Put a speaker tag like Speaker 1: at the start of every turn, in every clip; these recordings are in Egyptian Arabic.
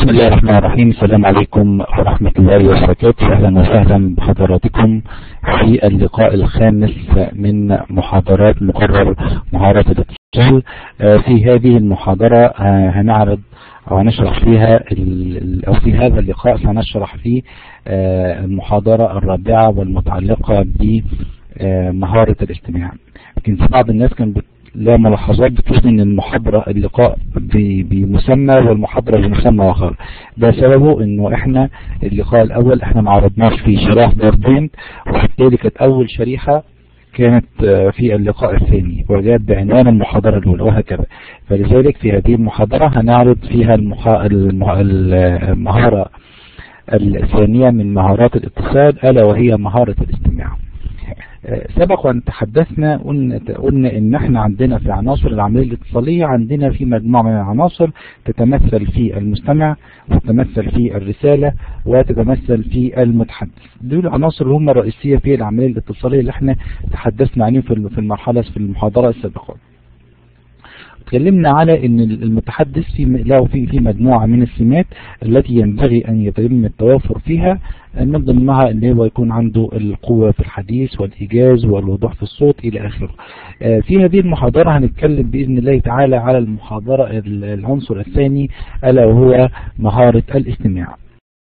Speaker 1: بسم الله الرحمن الرحيم السلام عليكم ورحمة الله وبركاته أهلا وسهلا بحضراتكم في اللقاء الخامس من محاضرات مقرر مهارة الاتصال في هذه المحاضرة هنعرض أو هنشرح فيها أو في هذا اللقاء سنشرح فيه المحاضرة الرابعة والمتعلقة بمهارة الاستماع يمكن في بعض الناس كان لا ملاحظات بتقول ان المحاضرة اللقاء بمسمى والمحاضرة بمسمى اخر ده سببه انه احنا اللقاء الاول احنا ما عرضناش فيه شرائح داردين وبالتالي كانت اول شريحة كانت في اللقاء الثاني وجاءت بعنوان المحاضرة الاولى وهكذا فلذلك في هذه المحاضرة هنعرض فيها المحا... المهارة الثانية من مهارات الاتصال الا وهي مهارة الاستماع سبق وان تحدثنا قلنا, قلنا ان احنا عندنا في عناصر العملية الاتصالية عندنا في مجموعة من العناصر تتمثل في المستمع وتتمثل في الرسالة وتتمثل في المتحدث دول العناصر اللي هم الرئيسية في العملية الاتصالية اللي احنا تحدثنا عنهم في المرحلة في المحاضرة السابقة تكلمنا على ان المتحدث في له في في مجموعه من السمات التي ينبغي ان يتم التوافر فيها من ضمنها ان هو يكون عنده القوه في الحديث والايجاز والوضوح في الصوت الى اخره. في هذه المحاضره هنتكلم باذن الله تعالى على المحاضره العنصر الثاني الا وهو مهاره الاستماع.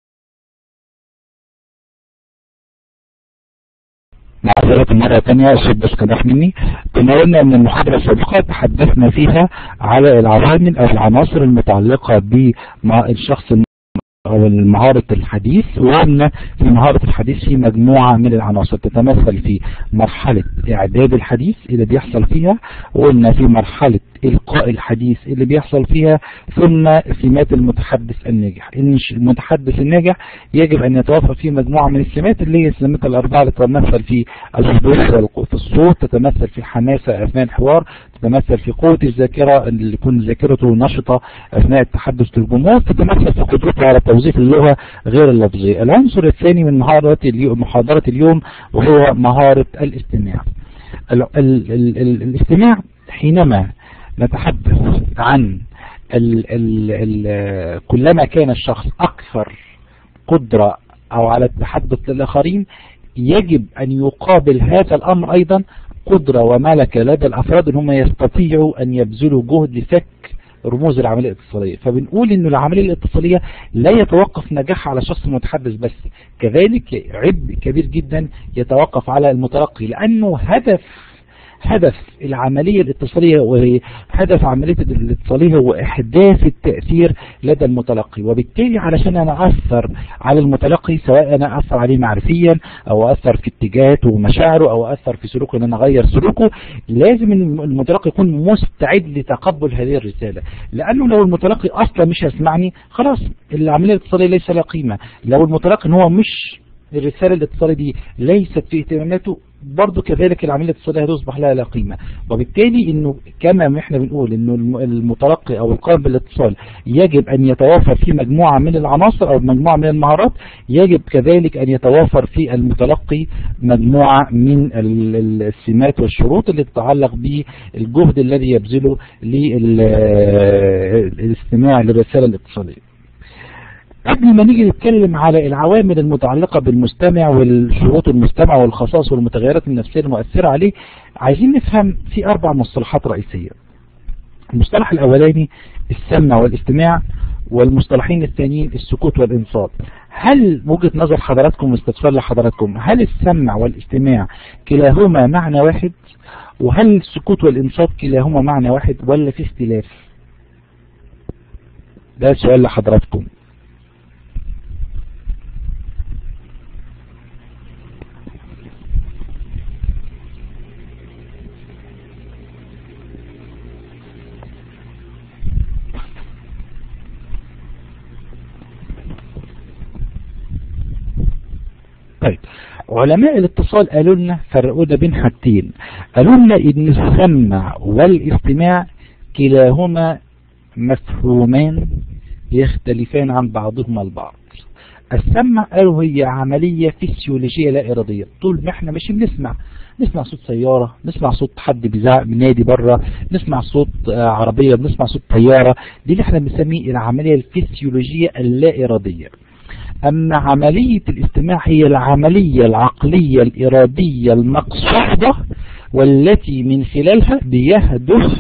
Speaker 1: معذرة مرة تانية الصوت بس كده مني كنا قلنا ان المحاضرة السابقة تحدثنا فيها على العوامل او العناصر المتعلقة بالشخص او مهارة الحديث وقلنا في مهارة الحديث في مجموعة من العناصر تتمثل في مرحلة اعداد الحديث اللي بيحصل فيها وقلنا في مرحلة القاء الحديث اللي بيحصل فيها ثم سمات المتحدث الناجح ان المتحدث الناجح يجب ان يتوفر فيه مجموعة من السمات اللي هي السمات الاربعة اللي تتمثل في الوضوح في الصوت تتمثل في الحماسة اثناء الحوار تتمثل في قوة الذاكرة اللي يكون ذاكرته نشطة اثناء التحدث للجمهور تتمثل في قدرته على توظيف اللغة غير اللفظية العنصر الثاني من مهارة اليوم محاضرة اليوم وهو مهارة الاستماع ال ال ال ال الاستماع حينما نتحدث عن ال ال ال كلما كان الشخص أكثر قدرة أو على التحدث للآخرين يجب أن يقابل هذا الأمر أيضا قدرة وملكة لدى الأفراد أن هم يستطيعوا أن يبذلوا جهد لفك رموز العملية الاتصالية فبنقول أن العملية الاتصالية لا يتوقف نجاحها على شخص متحدث بس كذلك عبء كبير جدا يتوقف على المتلقي لأنه هدف هدف العملية الاتصالية وهدف عملية الاتصالية هو إحداث التأثير لدى المتلقي وبالتالي علشان أنا أثر على المتلقي سواء أنا أثر عليه معرفيا أو أثر في اتجاهاته ومشاعره أو أثر في سلوكه أن أنا أغير سلوكه لازم المتلقي يكون مستعد لتقبل هذه الرسالة لأنه لو المتلقي أصلا مش هيسمعني خلاص العملية الاتصالية ليس لها قيمة لو المتلقي ان هو مش الرسالة الاتصالية دي ليست في اهتماماته برضو كذلك العملية الاتصالية هتصبح لها لا قيمة وبالتالي انه كما احنا بنقول انه المتلقي او القائم بالاتصال يجب ان يتوافر في مجموعة من العناصر او مجموعة من المهارات يجب كذلك ان يتوافر في المتلقي مجموعة من السمات والشروط اللي تتعلق بالجهد الذي يبذله للاستماع للرسالة الاتصالية قبل ما نيجي نتكلم على العوامل المتعلقة بالمستمع والشروط المستمع والخصائص والمتغيرات النفسية المؤثرة عليه عايزين نفهم في أربع مصطلحات رئيسية المصطلح الأولاني السمع والاستماع والمصطلحين الثانيين السكوت والإنصات هل وجهة نظر حضراتكم واستفسار لحضراتكم هل السمع والاستماع كلاهما معنى واحد وهل السكوت والإنصات كلاهما معنى واحد ولا في اختلاف ده سؤال لحضراتكم طيب علماء الاتصال قالوا لنا فرقوا لنا بين حاجتين قالوا لنا ان السمع والاستماع كلاهما مفهومان يختلفان عن بعضهما البعض السمع قالوا هي عملية فسيولوجية لا إرادية طول ما احنا ماشيين بنسمع نسمع صوت سيارة نسمع صوت حد بيزعق بنادي بره نسمع صوت عربية بنسمع صوت طيارة دي اللي احنا بنسميه العملية الفسيولوجية اللا إرادية أما عملية الاستماع هي العملية العقلية الإرادية المقصودة والتي من خلالها بيهدف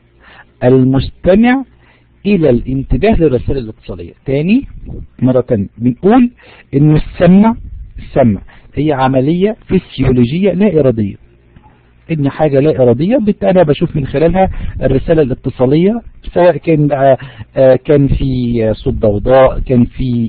Speaker 1: المستمع إلى الانتباه للرسالة الاتصالية تاني مرة تانية بنقول إن السمع السمع هي عملية فسيولوجية لا إرادية إن حاجة لا إرادية أنا بشوف من خلالها الرسالة الاتصالية سواء كان بقى كان في صوت ضوضاء كان في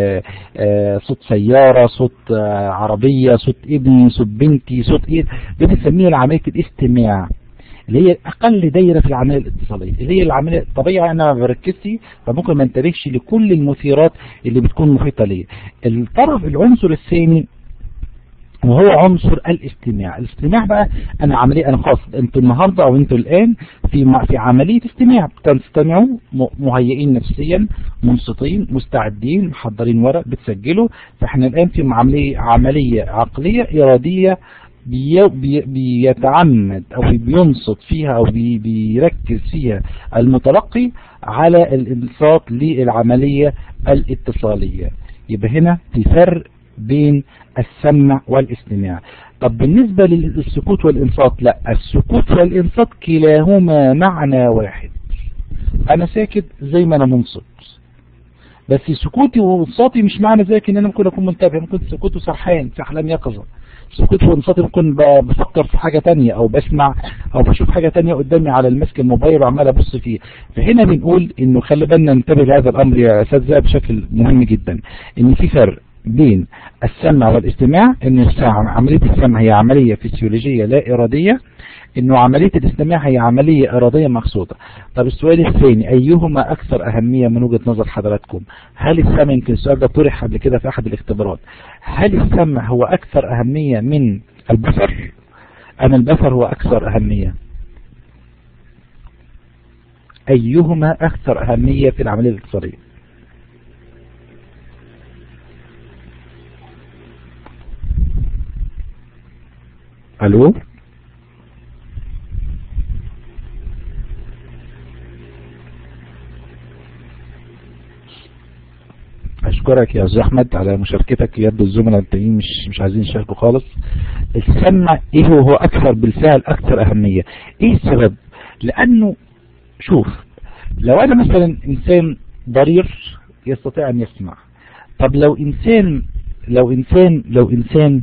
Speaker 1: صوت سيارة صوت عربية صوت ابني صوت بنتي صوت ايه بنسميها عملية الاستماع اللي هي اقل دايرة في العملية الاتصالية اللي هي العملية طبيعي انا ما بركزش فممكن ما انتبهش لكل المثيرات اللي بتكون محيطة ليا الطرف العنصر الثاني وهو عنصر الاستماع الاستماع بقى انا عملية انا خاص انتوا النهاردة او انتوا الان في في عملية استماع بتستمعوا مهيئين نفسيا منصتين مستعدين محضرين ورق بتسجلوا فاحنا الان في عملية عملية عقلية ارادية بي بي بيتعمد او بينصت فيها او بي بيركز فيها المتلقي على الانصات للعملية الاتصالية يبقى هنا في فرق بين السمع والاستماع طب بالنسبة للسكوت والإنصات لا السكوت والإنصات كلاهما معنى واحد أنا ساكت زي ما أنا منصت بس سكوتي وانصاتي مش معنى ذلك ان انا ممكن اكون منتبه ممكن سكوت سرحان في احلام يقظه سكوت وانصاتي ممكن بفكر في حاجة تانية او بسمع او بشوف حاجة تانية قدامي على المسك الموبايل وعمال ابص فيه فهنا بنقول انه خلي بالنا ننتبه لهذا الامر يا اساتذه بشكل مهم جدا ان في فرق بين السمع والاستماع ان عملية السمع هي عملية فسيولوجية لا ارادية انه عملية الاستماع هي عملية ارادية مقصودة طب السؤال الثاني ايهما اكثر اهمية من وجهة نظر حضراتكم هل السمع يمكن السؤال ده طرح قبل كده في احد الاختبارات هل السمع هو اكثر اهمية من البصر ام البصر هو اكثر اهمية ايهما اكثر اهمية في العملية الاتصالية الو اشكرك يا استاذ احمد على مشاركتك يبدو الزملاء التانيين مش مش عايزين يشاركوا خالص السمع ايه هو اكثر بالفعل اكثر اهمية ايه السبب لانه شوف لو انا مثلا انسان ضرير يستطيع ان يسمع طب لو انسان لو انسان لو انسان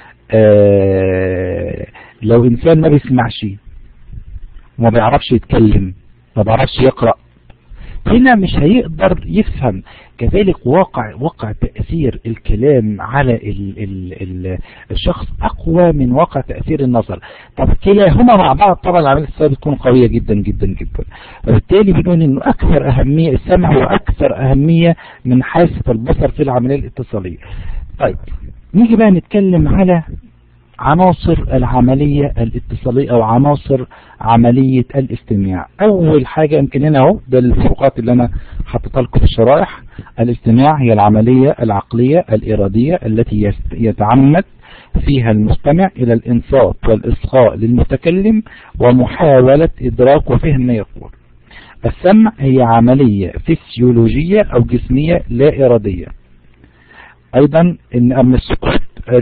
Speaker 1: آه لو انسان ما بيسمعش وما بيعرفش يتكلم ما بيعرفش يقرأ هنا مش هيقدر يفهم كذلك واقع واقع تأثير الكلام على ال ال ال الشخص أقوى من واقع تأثير النظر طب كلاهما مع بعض طبعا العملية السابقة بتكون قوية جدا جدا جدا وبالتالي بنقول انه أكثر أهمية السمع هو أكثر أهمية من حاسة البصر في العملية الاتصالية طيب نيجي بقى نتكلم على عناصر العملية الاتصالية او عناصر عملية الاستماع اول حاجة يمكن هنا اهو ده الفروقات اللي انا حطيتها لكم في الشرائح الاستماع هي العملية العقلية الارادية التي يتعمد فيها المستمع الى الانصات والاصغاء للمتكلم ومحاولة ادراك وفهم ما يقول السمع هي عملية فسيولوجية او جسمية لا ارادية ايضا ان اما السكوت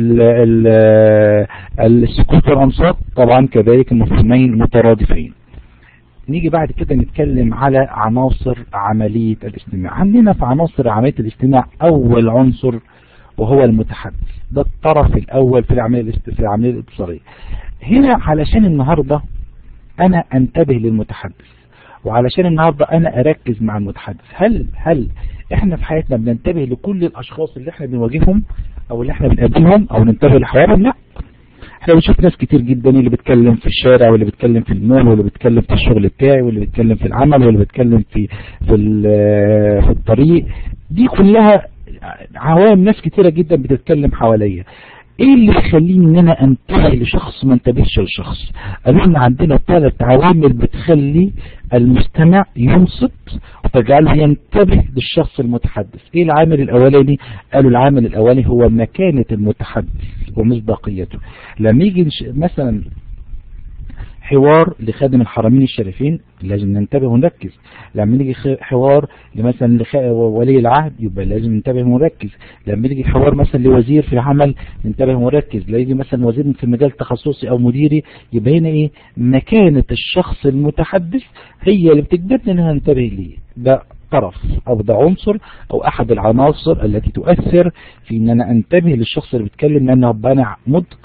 Speaker 1: السكوت والانصات طبعا كذلك المفهومين مترادفين نيجي بعد كده نتكلم على عناصر عملية الاستماع عندنا في عناصر عملية الاستماع اول عنصر وهو المتحدث ده الطرف الاول في العملية في العملية الاتصالية هنا علشان النهاردة انا انتبه للمتحدث وعلشان النهاردة انا اركز مع المتحدث هل هل احنا في حياتنا بننتبه لكل الاشخاص اللي احنا بنواجههم او اللي احنا بنقابلهم او ننتبه لحوارهم لا احنا بنشوف ناس كتير جدا اللي بيتكلم في الشارع واللي بيتكلم في المول واللي بيتكلم في الشغل بتاعي واللي بيتكلم في العمل واللي بيتكلم في في في الطريق دي كلها عوام ناس كتيرة جدا بتتكلم حواليا ايه اللي يخليني ان انا انتبه لشخص ما انتبهش لشخص قالوا لنا عندنا ثلاث عوامل بتخلي المستمع ينصت وتجعله ينتبه للشخص المتحدث ايه العامل الاولاني قالوا العامل الاولاني هو مكانة المتحدث ومصداقيته لما يجي مثلا حوار لخادم الحرمين الشريفين لازم ننتبه ونركز لما نيجي حوار مثلا لولي العهد يبقى لازم ننتبه ونركز لما يجي حوار مثلا لوزير في العمل ننتبه ونركز لا يجي مثلا وزير في مجال تخصصي او مديري يبقى هنا ايه مكانة الشخص المتحدث هي اللي بتجبرني ان انا انتبه ليه ده طرف او ده عنصر او احد العناصر التي تؤثر في ان انا انتبه للشخص اللي بيتكلم لان ابقى انا مدق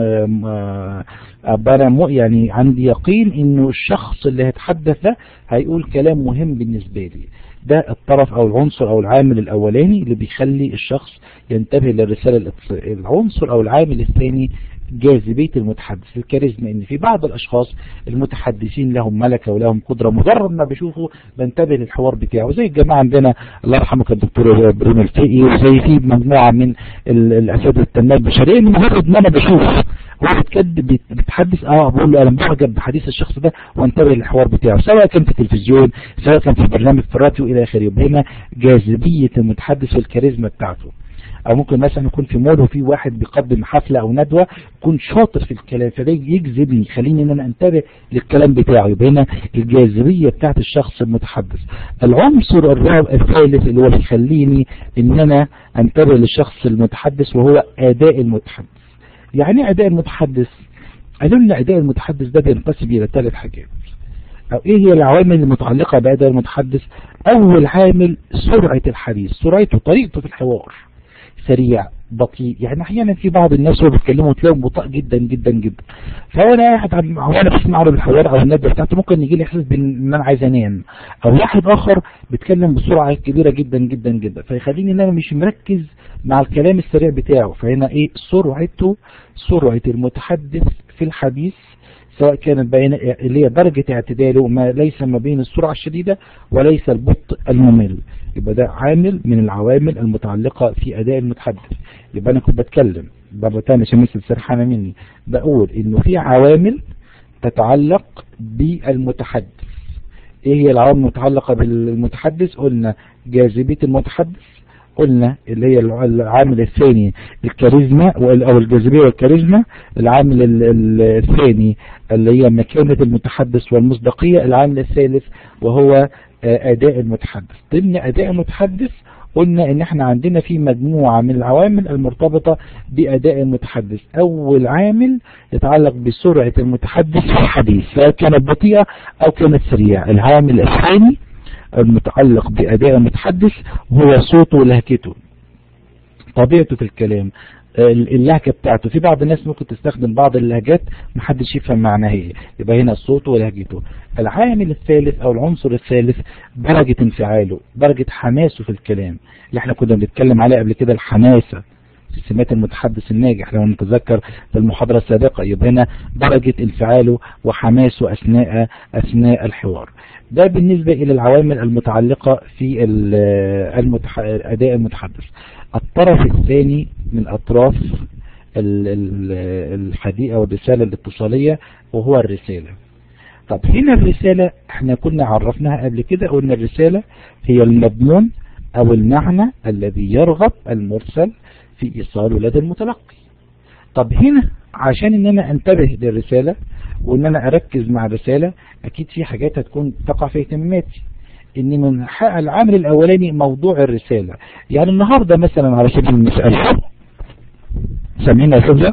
Speaker 1: ابقى انا يعني عندي يقين انه الشخص اللي هيتحدث ده هيقول كلام مهم بالنسبة لي ده الطرف او العنصر او العامل الاولاني اللي بيخلي الشخص ينتبه للرسالة العنصر او العامل الثاني جاذبية المتحدث الكاريزما ان في بعض الاشخاص المتحدثين لهم ملكة ولهم قدرة مجرد ما بيشوفوا بنتبه للحوار بتاعه زي الجماعة عندنا الله يرحمه الدكتور ابراهيم الفقي وزي في مجموعة من الاساتذة التنمية البشرية ان مجرد ما انا بشوف هو بيتكد بيتحدث اه بقول له انا معجب بحديث الشخص ده وانتبه للحوار بتاعه سواء كان في التلفزيون سواء كان في برنامج في الراديو الى اخره يبقى هنا جاذبية المتحدث والكاريزما بتاعته او ممكن مثلا يكون في مول وفي واحد بيقدم حفلة او ندوة يكون شاطر في الكلام فده يجذبني يخليني ان انا انتبه للكلام بتاعه يبقى هنا الجاذبية بتاعت الشخص المتحدث العنصر الرابع الثالث اللي هو بيخليني ان انا انتبه للشخص المتحدث وهو اداء المتحدث يعني ايه اداء المتحدث قالوا لنا اداء المتحدث ده بينقسم الى ثلاث حاجات او ايه هي العوامل المتعلقة باداء المتحدث اول عامل سرعة الحديث سرعته طريقته في الحوار سريع بطيء يعني احيانا في بعض الناس وهو بيتكلموا تلاقيهم بطاء جدا جدا جدا فهو انا قاعد وانا بسمع له بالحوار او الندوه بتاعته ممكن يجي لي احساس بان انا عايز انام او واحد اخر بيتكلم بسرعه كبيره جدا جدا جدا فيخليني ان انا مش مركز مع الكلام السريع بتاعه فهنا ايه سرعته سرعه المتحدث في الحديث سواء كانت بين اللي هي درجة اعتداله ما ليس ما بين السرعة الشديدة وليس البطء الممل يبقى ده عامل من العوامل المتعلقة في أداء المتحدث يبقى أنا كنت بتكلم مرة تانية عشان مثل سرحانة مني بقول إنه في عوامل تتعلق بالمتحدث إيه هي العوامل المتعلقة بالمتحدث قلنا جاذبية المتحدث قلنا اللي هي العامل الثاني الكاريزما او الجاذبية والكاريزما العامل الثاني اللي هي مكانة المتحدث والمصداقية العامل الثالث وهو اداء المتحدث ضمن اداء المتحدث قلنا ان احنا عندنا في مجموعة من العوامل المرتبطة باداء المتحدث اول عامل يتعلق بسرعة المتحدث في الحديث سواء كانت بطيئة او كانت سريعة العامل الثاني المتعلق بأداء المتحدث هو صوته ولهجته طبيعته في الكلام اللهجة بتاعته في بعض الناس ممكن تستخدم بعض اللهجات محدش يفهم معناها ايه يبقى هنا صوته ولهجته العامل الثالث او العنصر الثالث درجة انفعاله درجة حماسه في الكلام اللي احنا كنا بنتكلم عليه قبل كده الحماسة سمات المتحدث الناجح لو نتذكر في المحاضرة السابقة يبقى هنا درجة انفعاله وحماسه أثناء أثناء الحوار ده بالنسبة إلى العوامل المتعلقة في المتح... أداء المتحدث الطرف الثاني من أطراف الحديقة والرسالة الاتصالية وهو الرسالة طب هنا الرسالة احنا كنا عرفناها قبل كده قلنا الرسالة هي المضمون او المعنى الذي يرغب المرسل في ايصاله لدى المتلقي طب هنا عشان ان انا انتبه للرسالة وان انا اركز مع الرسالة اكيد في حاجات هتكون تقع في اهتماماتي ان من العامل الاولاني موضوع الرسالة يعني النهاردة مثلا على سبيل المثال سامعين يا استاذ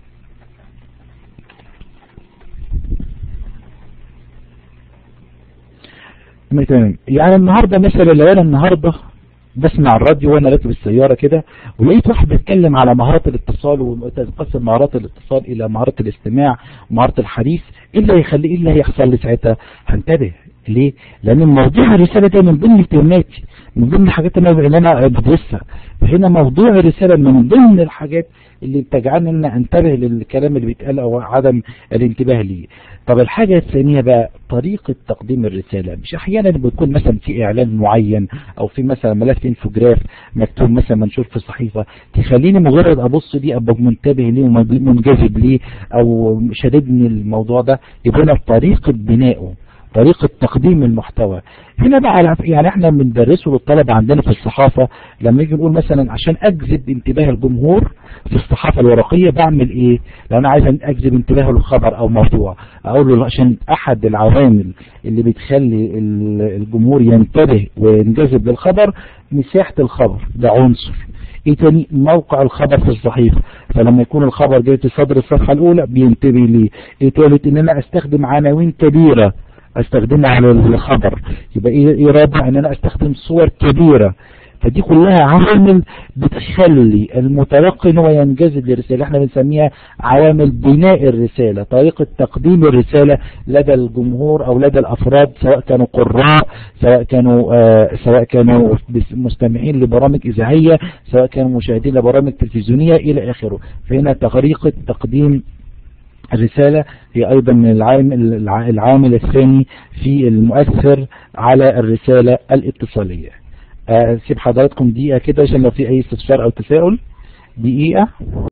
Speaker 1: تمام يعني النهاردة مثلا لو انا النهاردة بسمع الراديو وانا راكب السيارة كده ولقيت واحد بيتكلم على مهارات الاتصال وتقسم مهارات الاتصال الى مهارات الاستماع ومهارة الحديث ايه اللي هيخلي ايه اللي هيحصل لي ساعتها هنتبه ليه؟ لأن موضوع الرسالة ده من ضمن اهتماماتي من ضمن الحاجات اللي أنا بدرسها فهنا موضوع الرسالة من ضمن الحاجات اللي بتجعلني ان انتبه للكلام اللي بيتقال او عدم الانتباه ليه طب الحاجة الثانية بقى طريقة تقديم الرسالة مش احيانا بيكون مثلا في اعلان معين او في مثلا ملف انفوجراف مكتوب مثلا منشور في صحيفة تخليني مجرد ابص ليه ابقى منتبه ليه ومنجذب ليه او شددني الموضوع ده يبقى طريقة بنائه طريقة تقديم المحتوى هنا بقى يعني احنا بندرسه للطلبة عندنا في الصحافة لما يجي نقول مثلا عشان اجذب انتباه الجمهور في الصحافة الورقية بعمل ايه لو انا عايز اجذب انتباهه لخبر او موضوع اقول له عشان احد العوامل اللي بتخلي الجمهور ينتبه وينجذب للخبر مساحة الخبر ده عنصر ايه تاني موقع الخبر في الصحيفة فلما يكون الخبر جاي في صدر الصفحة الاولى بينتبه ليه ايه تالت ان انا استخدم عناوين كبيرة استخدمها على الخبر يبقى ايه رابع ان انا استخدم صور كبيرة فدي كلها عوامل بتخلي المتلقي ان هو ينجذب للرسالة احنا بنسميها عوامل بناء الرسالة طريقة تقديم الرسالة لدى الجمهور او لدى الافراد سواء كانوا قراء سواء كانوا آه سواء كانوا مستمعين لبرامج اذاعية سواء كانوا مشاهدين لبرامج تلفزيونية الى اخره فهنا طريقة تقديم الرسالة هي أيضا من العامل, العامل الثاني في المؤثر على الرسالة الاتصالية أسيب حضراتكم دقيقة كده عشان لو في أي استفسار أو تساؤل دقيقة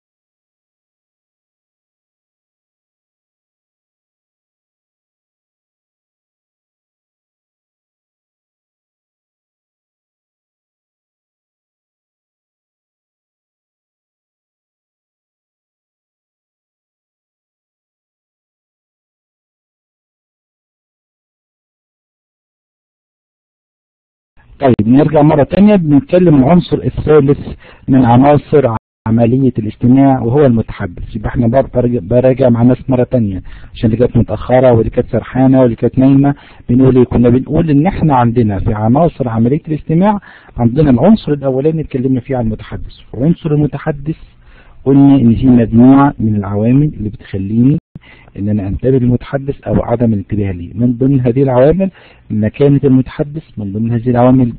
Speaker 1: طيب نرجع مرة تانية بنتكلم العنصر الثالث من عناصر عملية الاستماع وهو المتحدث يبقى احنا براجع مع ناس مرة تانية عشان اللي كانت متأخرة واللي كانت سرحانة واللي كانت نايمة بنقول ايه كنا بنقول ان احنا عندنا في عناصر عملية الاستماع عندنا العنصر الاولاني اتكلمنا فيه عن المتحدث عنصر المتحدث قلنا ان في مجموعة من العوامل اللي بتخليني ان انا انتبه للمتحدث او عدم الانتباه ليه من ضمن هذه العوامل مكانة المتحدث من ضمن هذه العوامل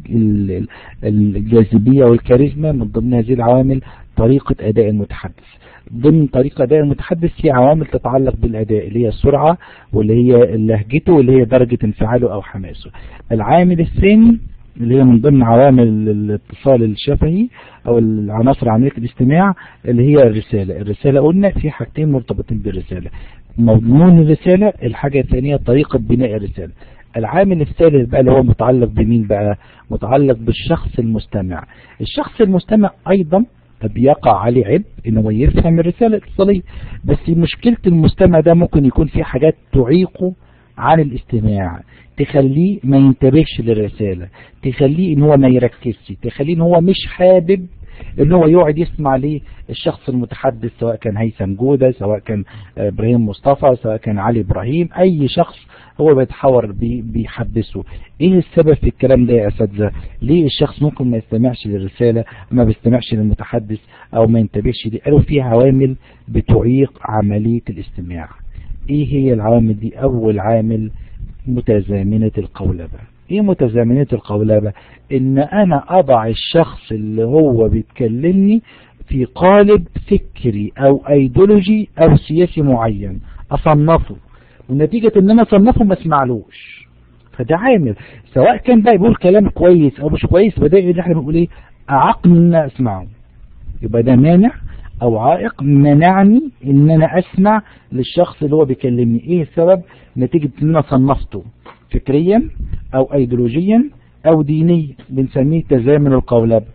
Speaker 1: الجاذبية والكاريزما من ضمن هذه العوامل طريقة اداء المتحدث ضمن طريقة اداء المتحدث في عوامل تتعلق بالاداء اللي هي السرعة واللي هي لهجته واللي هي درجة انفعاله او حماسه العامل الثاني اللي هي من ضمن عوامل الاتصال الشفهي او العناصر عملية الاستماع اللي هي الرسالة الرسالة قلنا في حاجتين مرتبطين بالرسالة مضمون الرسالة الحاجة الثانية طريقة بناء الرسالة العامل الثالث بقى اللي هو متعلق بمين بقى متعلق بالشخص المستمع الشخص المستمع ايضا بيقع عليه عبء ان هو يفهم الرسالة الاتصالية بس مشكلة المستمع ده ممكن يكون في حاجات تعيقه عن الاستماع تخليه ما ينتبهش للرسالة تخليه ان هو ما يركزش تخليه ان هو مش حابب ان هو يقعد يسمع ليه الشخص المتحدث سواء كان هيثم جودة سواء كان ابراهيم مصطفى سواء كان علي ابراهيم اي شخص هو بيتحاور بي بيحدثه ايه السبب في الكلام ده يا اساتذه ليه الشخص ممكن ما يستمعش للرسالة ما بيستمعش للمتحدث او ما ينتبهش ليه قالوا في عوامل بتعيق عملية الاستماع ايه هي العوامل دي اول عامل متزامنة القولبة ايه متزامنة القولبة ان انا اضع الشخص اللي هو بيتكلمني في قالب فكري او ايديولوجي او سياسي معين اصنفه ونتيجة ان انا اصنفه ما اسمعلوش فده عامل سواء كان بقى بيقول كلام كويس او مش كويس فده اللي احنا بنقول ايه اعقني ان اسمعه يبقى ده مانع او عائق منعني ان انا اسمع للشخص اللي هو بيكلمني ايه السبب نتيجة ان انا صنفته فكريا او ايديولوجيا او دينيا بنسميه تزامن القولبة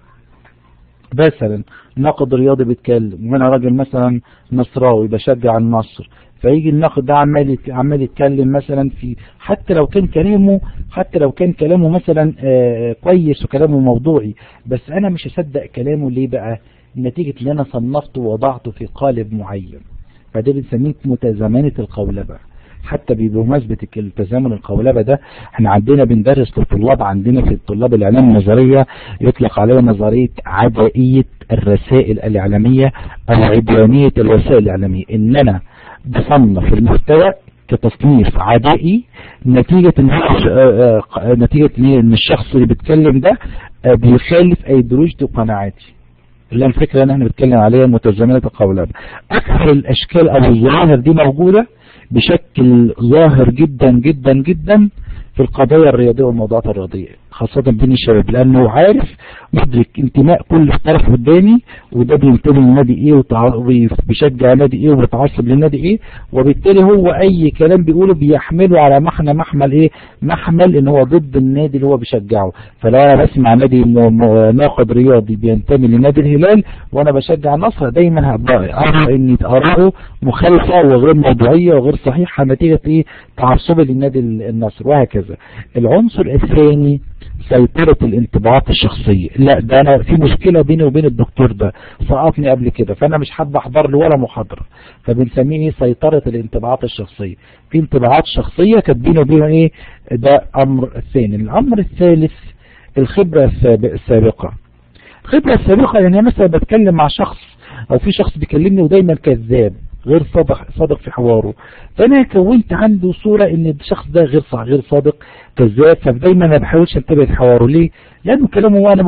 Speaker 1: مثلا ناقد رياضي بيتكلم وانا راجل مثلا نصراوي بشجع النصر فيجي الناقد ده عمال عمال يتكلم مثلا في حتى لو كان كلامه حتى لو كان كلامه مثلا آه كويس وكلامه موضوعي بس انا مش هصدق كلامه ليه بقى نتيجة ان انا صنفته ووضعته في قالب معين فده بنسميه متزامنة القولبة حتى بمناسبة التزامن القولبة ده احنا عندنا بندرس للطلاب عندنا في الطلاب الاعلام النظرية يطلق عليها نظرية عدائية الرسائل الاعلامية او عدوانية الوسائل الاعلامية ان انا بصنف المحتوى كتصنيف عدائي نتيجة ان نتيجة ان الشخص اللي بيتكلم ده بيخالف ايديولوجيتي وقناعاتي اللي الفكرة اللي احنا بنتكلم عليها متزامنة القولاب اكثر الاشكال او الظواهر دي موجودة بشكل ظاهر جدا جدا جدا في القضايا الرياضية والموضوعات الرياضية خاصة بين الشباب لأنه عارف مدرك انتماء كل طرف قدامي وده بينتمي لنادي ايه وبيشجع نادي ايه وبيتعصب للنادي ايه وبالتالي هو اي كلام بيقوله بيحمله على محنى محمل ايه محمل ان هو ضد النادي اللي هو بيشجعه فلو انا بسمع نادي ناقد رياضي بينتمي لنادي الهلال وانا بشجع النصر دايما ارى ان ارائه مخالفة وغير موضوعية وغير صحيحة نتيجة ايه تعصبي للنادي النصر وهكذا العنصر الثاني سيطرة الانطباعات الشخصية لا ده انا في مشكلة بيني وبين الدكتور ده سقطني قبل كده فانا مش حابب احضر له ولا محاضرة فبنسميه ايه سيطرة الانطباعات الشخصية في انطباعات شخصية كانت بيني وبينه ايه ده امر الثاني الامر الثالث الخبرة السابقة الخبرة السابقة يعني مثلا بتكلم مع شخص او في شخص بيكلمني ودايما كذاب غير صادق صادق في حواره فانا كونت عنده صورة ان الشخص ده غير صح غير صادق كذاب فدايما ما بحاولش انتبه لحواره ليه لانه كلامه وانا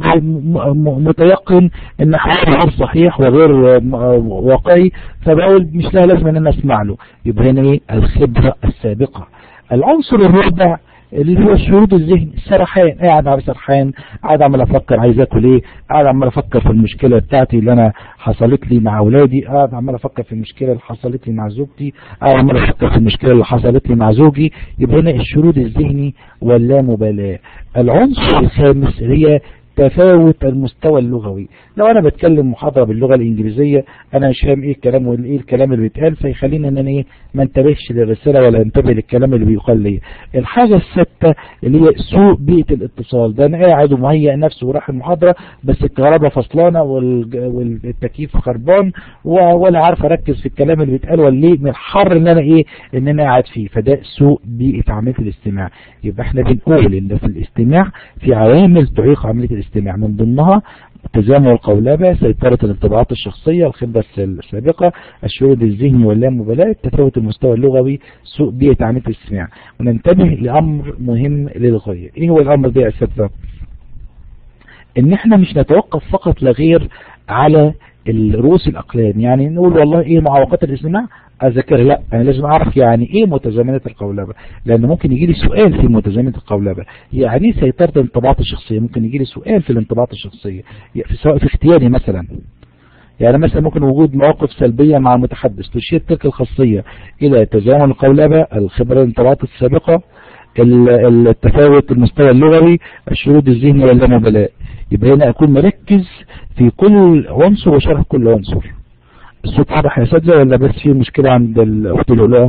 Speaker 1: متيقن ان حواره غير صحيح وغير واقعي فبقول مش لها لازم ان انا اسمع له يبقى هنا ايه الخبرة السابقة العنصر الرابع اللي هو الشهود الذهني السرحان قاعد على سرحان قاعد عمال افكر عايز اكل ايه قاعد عمال افكر في المشكله بتاعتي اللي انا حصلت لي مع اولادي قاعد عمال افكر في المشكله اللي حصلت لي مع زوجتي قاعد عمال افكر في المشكله اللي حصلت لي مع زوجي يبقى هنا الشرود الذهني واللامبالاه العنصر الخامس هي تفاوت المستوى اللغوي لو انا بتكلم محاضرة باللغة الانجليزية انا مش فاهم ايه الكلام وايه الكلام اللي بيتقال فيخليني ان انا ايه ما انتبهش للرسالة ولا انتبه للكلام اللي بيقال لي الحاجة الستة اللي هي سوء بيئة الاتصال ده انا قاعد ومهيئ نفسه وراح المحاضرة بس الكهرباء فصلانة والتكييف خربان ولا عارف اركز في الكلام اللي بيتقال ولا ليه من الحر اللي انا ايه ان انا قاعد فيه فده سوء بيئة عملية الاستماع يبقى احنا بنقول ان في الاستماع في عوامل تعيق عملية الاستماع من ضمنها تزامن القولبة سيطرة الانطباعات الشخصية الخبرة السابقة الشهود الذهني واللامبالاة تفاوت المستوى اللغوي سوء بيئة عملية الاستماع وننتبه لأمر مهم للغاية ايه هو الأمر ده يا أساتذة ان احنا مش نتوقف فقط لغير على الرؤوس الأقلام يعني نقول والله ايه معوقات الاستماع اذكر لا انا لازم اعرف يعني ايه متزامنة القولبة لان ممكن يجي لي سؤال في متزامنة القولبة يعني سيطرة الانطباعات الشخصية ممكن يجي لي سؤال في الانطباعات الشخصية سواء في اختياري مثلا يعني مثلا ممكن وجود مواقف سلبية مع المتحدث تشير تلك الخاصية الى تزامن القولبة الخبرة الانطباعات السابقة التفاوت المستوى اللغوي الشرود الذهني واللامبالاة يبقى هنا اكون مركز في كل عنصر وشرح كل عنصر الصوت واضح يا اساتذه ولا بس في مشكلة عند الاخت الاولى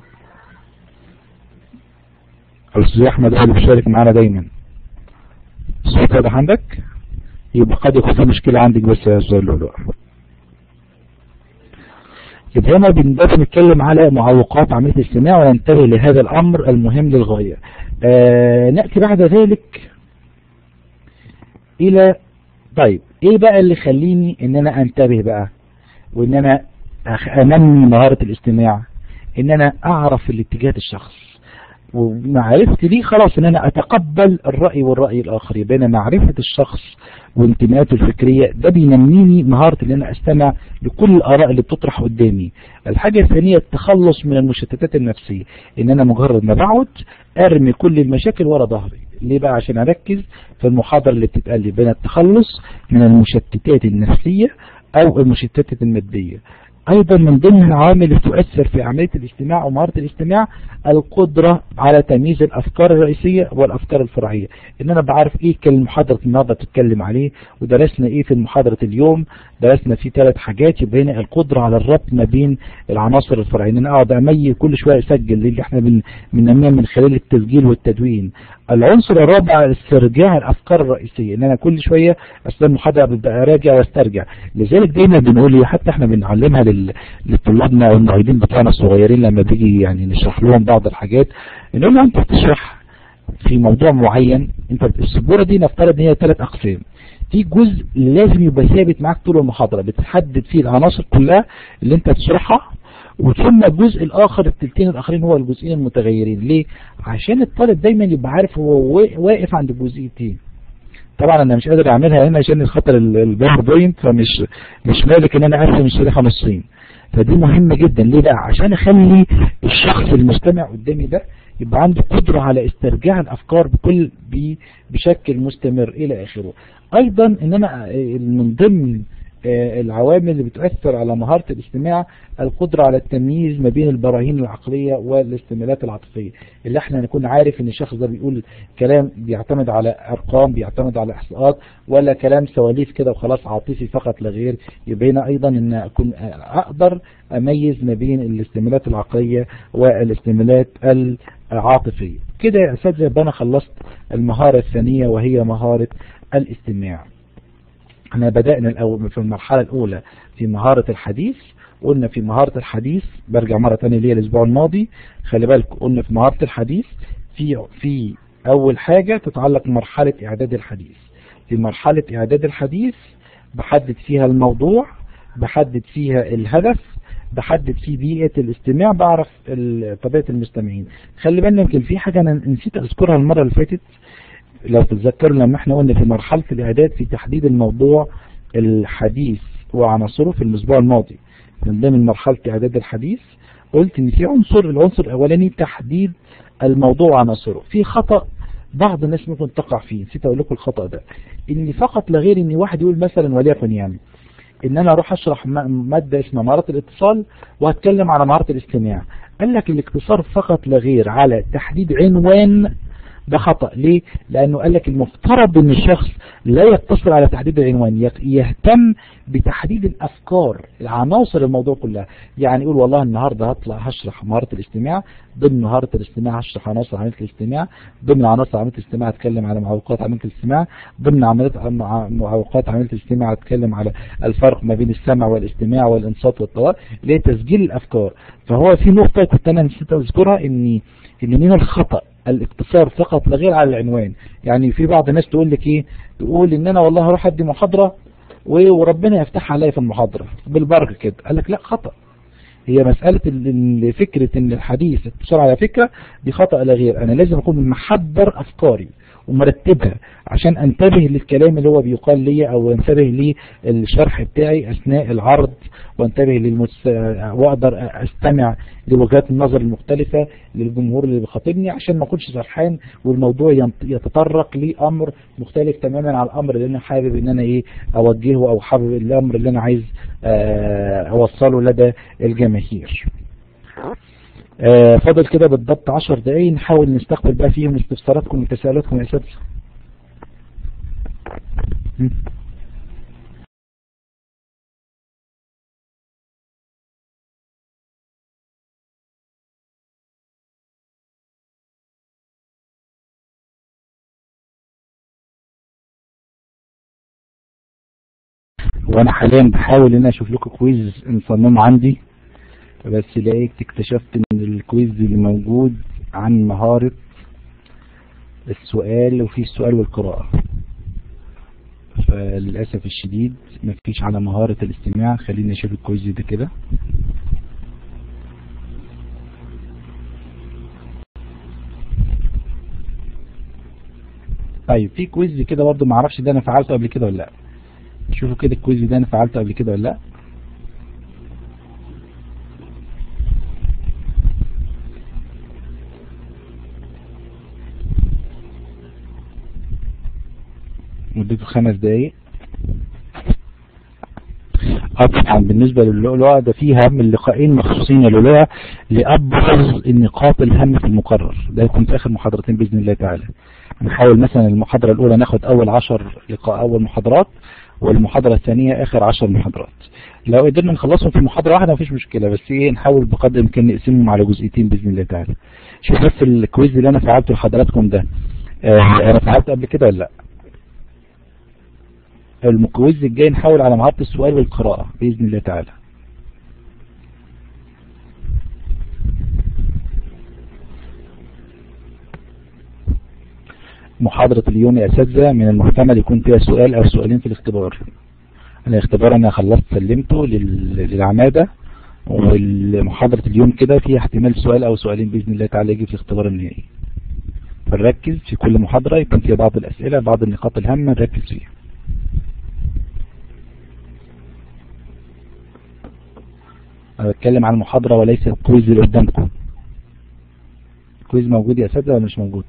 Speaker 1: الاستاذ احمد هو اللي بيشارك معانا دايما الصوت واضح عندك يبقى قد يكون في مشكلة عندك بس يا استاذ الاولى يبقى هنا بنتكلم على معوقات عملية الاستماع وننتبه لهذا الامر المهم للغاية آه نأتي بعد ذلك الى طيب ايه بقى اللي خليني ان انا انتبه بقى وان انا انمي مهارة الاستماع ان انا اعرف الاتجاهات الشخص ومعرفتي دي خلاص ان انا اتقبل الرأي والرأي الاخر يبقى انا معرفة الشخص وانتماءاته الفكرية ده بينميني مهارة ان انا استمع لكل الاراء اللي بتطرح قدامي الحاجة الثانية التخلص من المشتتات النفسية ان انا مجرد ما بقعد ارمي كل المشاكل ورا ظهري ليه بقى عشان اركز في المحاضرة اللي بتتقال لي بين التخلص من المشتتات النفسية او المشتتات المادية ايضا من ضمن العوامل اللي تؤثر في عملية الاستماع ومهارة الاستماع القدرة على تمييز الافكار الرئيسية والافكار الفرعية ان انا بعرف ايه كان محاضرة النهاردة بتتكلم عليه ودرسنا ايه في محاضرة اليوم درسنا فيه ثلاث حاجات يبقى هنا القدرة على الربط ما بين العناصر الفرعية ان انا اقعد اميز كل شوية اسجل اللي احنا بننميها من خلال التسجيل والتدوين العنصر الرابع استرجاع الافكار الرئيسية ان انا كل شوية اثناء المحاضرة ببقى اراجع واسترجع لذلك دايما بنقول حتى احنا بنعلمها لطلابنا والمعيدين بتوعنا الصغيرين لما بيجي يعني نشرح لهم بعض الحاجات نقول له انت بتشرح في موضوع معين انت السبورة دي نفترض ان هي ثلاث اقسام في جزء لازم يبقى ثابت معاك طول المحاضرة بتحدد فيه العناصر كلها اللي انت تشرحها وثم الجزء الآخر التلتين الآخرين هو الجزئين المتغيرين ليه؟ عشان الطالب دايما يبقى عارف هو واقف عند الجزئيتين طبعا انا مش قادر اعملها هنا عشان خاطر الباوربوينت فمش مش مالك ان انا ارسم الشريحه نصين فدي مهمة جدا ليه بقى عشان اخلي الشخص المستمع قدامي ده يبقى عنده قدرة على استرجاع الافكار بكل بشكل مستمر الى اخره ايضا ان انا من ضمن العوامل اللي بتؤثر على مهارة الاستماع القدرة على التمييز ما بين البراهين العقلية والاستمالات العاطفية اللي احنا نكون عارف ان الشخص ده بيقول كلام بيعتمد على ارقام بيعتمد على احصاءات ولا كلام سواليف كده وخلاص عاطفي فقط لا غير يبقى هنا ايضا ان اكون اقدر اميز ما بين الاستمالات العقلية والاستمالات العاطفية كده يا اساتذه يبقى انا خلصت المهارة الثانية وهي مهارة الاستماع احنا بدأنا الأول في المرحلة الأولى في مهارة الحديث قلنا في مهارة الحديث برجع مرة تانية ليه الأسبوع الماضي خلي بالك قلنا في مهارة الحديث في في أول حاجة تتعلق بمرحلة إعداد الحديث في مرحلة إعداد الحديث بحدد فيها الموضوع بحدد فيها الهدف بحدد فيه بيئة الاستماع بعرف طبيعة المستمعين خلي بالنا يمكن في حاجة أنا نسيت أذكرها المرة اللي فاتت لو تتذكروا لما احنا قلنا في مرحلة الاعداد في تحديد الموضوع الحديث وعناصره في الاسبوع الماضي من ضمن مرحلة اعداد الحديث قلت ان في عنصر العنصر الاولاني تحديد الموضوع وعناصره في خطأ بعض الناس ممكن تقع فيه نسيت اقول لكم الخطأ ده ان فقط لا غير ان واحد يقول مثلا وليكن يعني ان انا اروح اشرح مادة اسمها مهارة الاتصال وهتكلم على مهارة الاستماع قال لك الاقتصار فقط لا غير على تحديد عنوان ده خطأ ليه لانه قال لك المفترض ان الشخص لا يقتصر على تحديد العنوان يهتم بتحديد الافكار العناصر الموضوع كلها يعني يقول والله النهاردة هطلع هشرح مهارة الاستماع ضمن مهارة الاستماع هشرح عناصر عملية الاستماع ضمن عناصر عملية الاستماع هتكلم على معوقات عملية الاستماع ضمن عمليات معوقات عملية الاستماع هتكلم على الفرق ما بين السمع والاستماع والانصات والطوال اللي هي تسجيل الافكار فهو في نقطة كنت انا نسيت اذكرها ان ان من الخطأ الاقتصار فقط لا غير على العنوان يعني في بعض الناس تقول لك ايه تقول ان انا والله هروح ادي محاضرة وربنا يفتح عليا في المحاضرة بالبركة كده قال لك لا خطأ هي مسألة فكرة ان الحديث اقتصار على فكرة دي خطأ لا غير انا لازم اكون محضر افكاري ومرتبها عشان انتبه للكلام اللي هو بيقال لي او انتبه للشرح بتاعي اثناء العرض وانتبه للمس... واقدر استمع لوجهات النظر المختلفة للجمهور اللي بيخاطبني عشان ما اكونش سرحان والموضوع يتطرق لامر مختلف تماما على الامر اللي انا حابب ان انا ايه اوجهه او حابب الامر اللي انا عايز اوصله لدى الجماهير آه فاضل كده بالضبط 10 دقايق نحاول نستقبل بقى فيهم استفساراتكم وتساؤلاتكم يا اساتذه وانا حاليا بحاول ان انا اشوف لكم كويز نصممه عندي بس لقيت اكتشفت ان الكويز اللي موجود عن مهارة السؤال وفي السؤال والقراءة فللأسف الشديد مفيش على مهارة الاستماع خلينا نشوف الكويز ده كده طيب في كويز كده برضه معرفش ده انا فعلته قبل كده ولا لا شوفوا كده الكويز ده انا فعلته قبل كده ولا لا مدته خمس دقايق طبعا بالنسبة للؤلؤة ده فيه هم اللقاءين مخصوصين للؤلؤة لأبرز النقاط الهم في المقرر ده يكون في آخر محاضرتين بإذن الله تعالى نحاول مثلا المحاضرة الأولى ناخد أول عشر لقاء أول محاضرات والمحاضرة الثانية آخر عشر محاضرات لو قدرنا نخلصهم في محاضرة واحدة مفيش مشكلة بس ايه نحاول بقدر الإمكان نقسمهم على جزئيتين بإذن الله تعالى شوف بس الكويز اللي أنا فعلته لحضراتكم ده آه أنا فعلته قبل كده ولا لأ المكويز الجاي نحاول على مهارة السؤال والقراءة بإذن الله تعالى محاضرة اليوم يا أساتذة من المحتمل يكون فيها سؤال أو سؤالين في الاختبار الاختبار أنا خلصت سلمته للعمادة والمحاضرة اليوم كده فيها احتمال سؤال او سؤالين بإذن الله تعالى يجي في اختبار النهائي فنركز في كل محاضرة يكون فيها بعض الأسئلة بعض النقاط الهامة نركز فيها أنا بتكلم عن المحاضرة وليس الكويز اللي قدامكم الكويز موجود يا أساتذة ولا مش موجود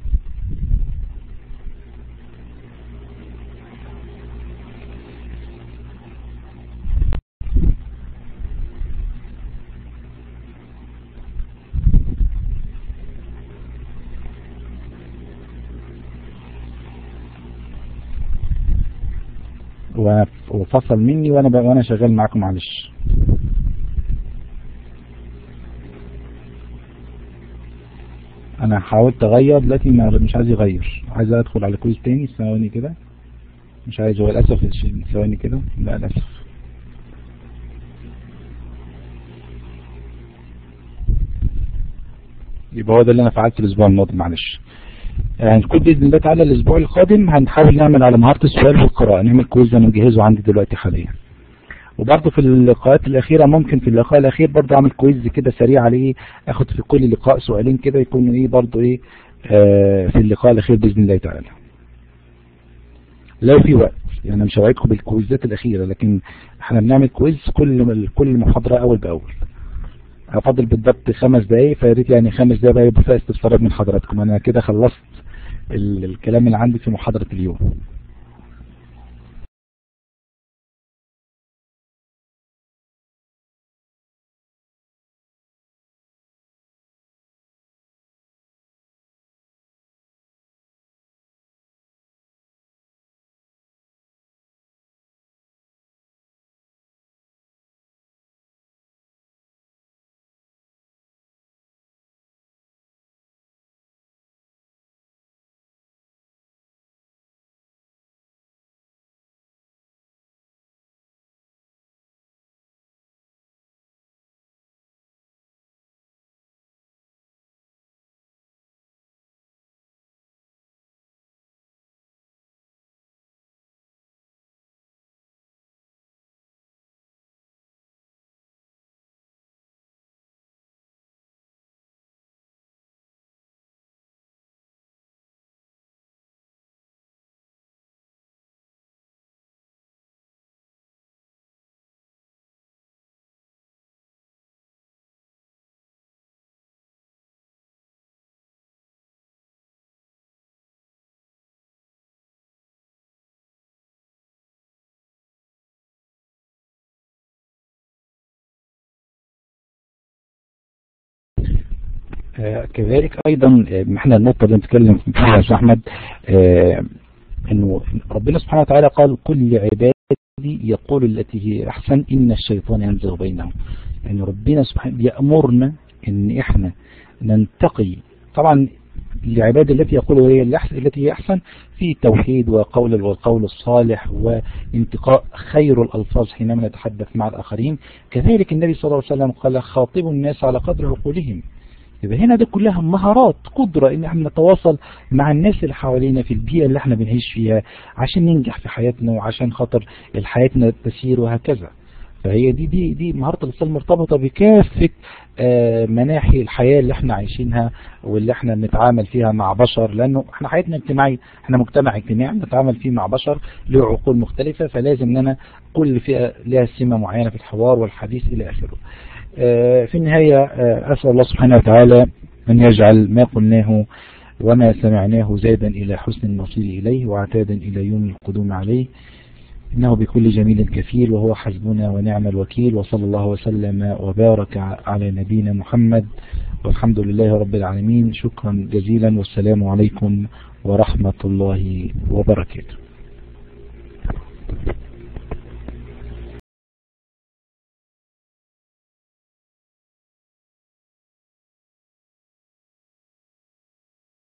Speaker 1: وفصل مني وانا وانا شغال معاكم معلش انا حاولت اغير دلوقتي مش عايز يغير عايز ادخل على كويز تاني ثواني كده مش عايز هو للاسف ثواني كده لا للاسف يبقى هو ده اللي انا فعلته الاسبوع الماضي معلش هنكون يعني باذن الله تعالى الاسبوع القادم هنحاول نعمل على مهاره السؤال والقراءه نعمل كويز انا مجهزه عندي دلوقتي حاليا وبرضه في اللقاءات الأخيرة ممكن في اللقاء الأخير برضه أعمل كويز كده سريع عليه أخد في كل لقاء سؤالين كده يكونوا إيه برضه إيه آه في اللقاء الأخير بإذن الله تعالى لو في وقت يعني مش هوعدكم بالكويزات الأخيرة لكن احنا بنعمل كويز كل كل محاضرة أول بأول هفضل بالضبط خمس دقايق فيا ريت يعني خمس دقايق بقى يبقى فيها استفسارات من حضراتكم أنا كده خلصت الكلام اللي عندي في محاضرة اليوم آه كذلك ايضا آه احنا النقطة اللي نتكلم فيها يا احمد آه انه ربنا سبحانه وتعالى قال كل عبادي يقول التي هي احسن ان الشيطان ينزغ بينهم يعني ربنا سبحانه يأمرنا ان احنا ننتقي طبعا العبادة التي يقول هي التي هي أحسن في توحيد وقول والقول الصالح وانتقاء خير الألفاظ حينما نتحدث مع الآخرين كذلك النبي صلى الله عليه وسلم قال خاطبوا الناس على قدر عقولهم يبقى هنا ده كلها مهارات قدرة ان احنا نتواصل مع الناس اللي حوالينا في البيئة اللي احنا بنعيش فيها عشان ننجح في حياتنا وعشان خاطر حياتنا تسير وهكذا فهي دي دي دي مهارة الاتصال مرتبطة بكافة آه مناحي الحياة اللي احنا عايشينها واللي احنا بنتعامل فيها مع بشر لانه احنا حياتنا اجتماعية احنا مجتمع اجتماعي بنتعامل فيه مع بشر له عقول مختلفة فلازم لنا كل فئة لها سمة معينة في الحوار والحديث الى اخره في النهاية أسأل الله سبحانه وتعالى أن يجعل ما قلناه وما سمعناه زادا إلى حسن المصير إليه وعتادا إلى يوم القدوم عليه إنه بكل جميل كفيل وهو حسبنا ونعم الوكيل وصلى الله وسلم وبارك على نبينا محمد والحمد لله رب العالمين شكرا جزيلا والسلام عليكم ورحمة الله وبركاته